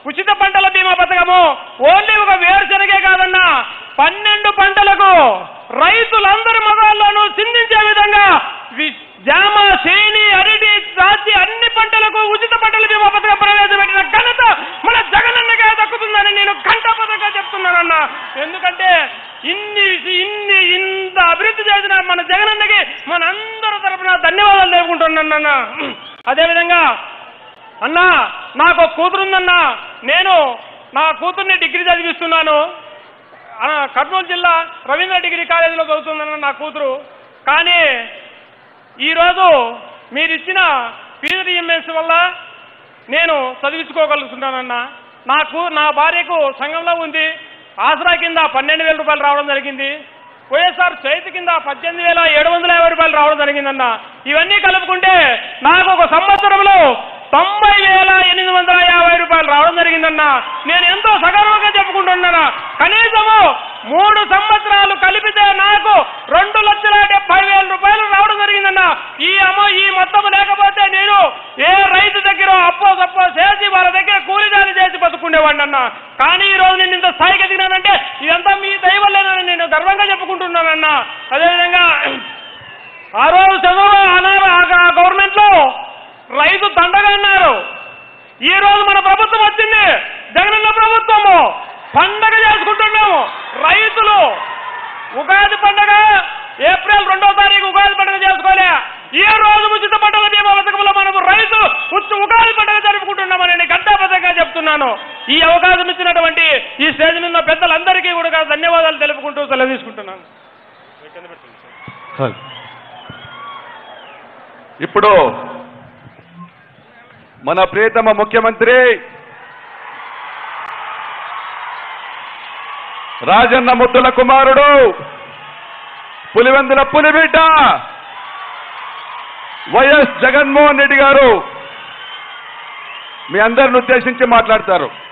ఉచిత పంటల బీమా పథకము ఓన్లీ ఒక వేరుశనగే కాదన్నా పన్నెండు పంటలకు రైతులందరి మొగాల్లోనూ చిందించే విధంగా వి- జామ శేని అరటి ద్రాక్ష అన్ని పంటలకు ఉచిత పంటల బీమా పథకం ప్రవేశపెట్టిన ఘనత మన జగనన్నగా దక్కుతుందని నేను కంఠపదంగా చెప్తున్నానన్నా ఎందుకంటే ఇన్ని ఇన్ని ఇంత అభివృద్ధి చేసిన మన జగనన్నకి మన అందరి తరపున ధన్యవాదాలు తెలుపుకుంటున్నానన్నా అదేవిధంగా అన్నా నాకు ఒక కూతురుందన్నా నేను నా కూతుర్ని డిగ్రీ చదివిస్తున్నాను ఆ, కర్నూలు జిల్లా రవీంద్ర డిగ్రీ కాలేజీలో చదువుతుందన్న నా కూతురు కానీ ఈరోజు మీరు ఇచ్చిన పీజీఎంఎస్ వల్ల నేను చదివించుకోగలుగుతున్నానన్నా నాకు నా భార్యకు సంఘంలో ఉంది ఆసరా కింద పన్నెండు వేల రూపాయలు రావడం జరిగింది వైఎస్ఆర్ చేతి కింద పద్దెనిమిది వేల ఏడు వందల యాభై రూపాయలు రావడం జరిగిందన్న ఇవన్నీ కలుపుకుంటే నాకు ఒక సంవత్సరంలో తొంభై వేల ఎనిమిది వందల యాభై రూపాయలు రావడం జరిగిందన్న నేను ఎంతో సగర్వంగా చెప్పుకుంటున్నాను కనీసము మూడు సంవత్సరాలు కలిపితే నాకు రెండు లక్షల డెబ్బై వేల రూపాయలు రావడం జరిగిందన్న ఈ అమ్మ ఈ మొత్తం లేకపోతే నేను ఏ రైతు దగ్గర అప్పో సప్పో చేసి వాళ్ళ దగ్గర కూలిదారి చేసి బతుకునేవాడిని అన్న కానీ ఈ రోజు నేను ఇంత స్థాయికి ఎదిగినానంటే ఇదంతా మీ దయవల్లేనని నేను గర్వంగా చెప్పుకుంటున్నానన్న అదేవిధంగా ఆ రోజు చదువు అన్నారు ఆ గవర్నమెంట్ లో రైతు దండగా అన్నారు ఈ రోజు మన ప్రభుత్వం వచ్చింది జగనన్న ప్రభుత్వము పండగ చేసుకుంటున్నాము రైతులు ఉగాది పండగ ఏప్రిల్ రెండో తారీఖు ఉగాది పండుగ చేసుకోలే ఈ రోజు ఉచిత పండుగ బీమా పథకంలో మనము రైతులు ఉచి- ఉగాది పండుగ జరుపుకుంటున్నామని నేను గంటాపథంగా చెప్తున్నాను ఈ అవకాశం ఇచ్చినటువంటి ఈ స్టేజ్ మీద ఉన్న పెద్దలందరికీ కూడా ధన్యవాదాలు తెలుపుకుంటూ సెలవు తీసుకుంటున్నాను ఇప్పుడు మన ప్రియతమ ముఖ్యమంత్రి రాజన్న ముద్దుల కుమారుడు పులివెందుల పులిబిడ్డ వైఎస్ జగన్మోహన్ రెడ్డి గారు మీ అందరిని ఉద్దేశించి మాట్లాడతారు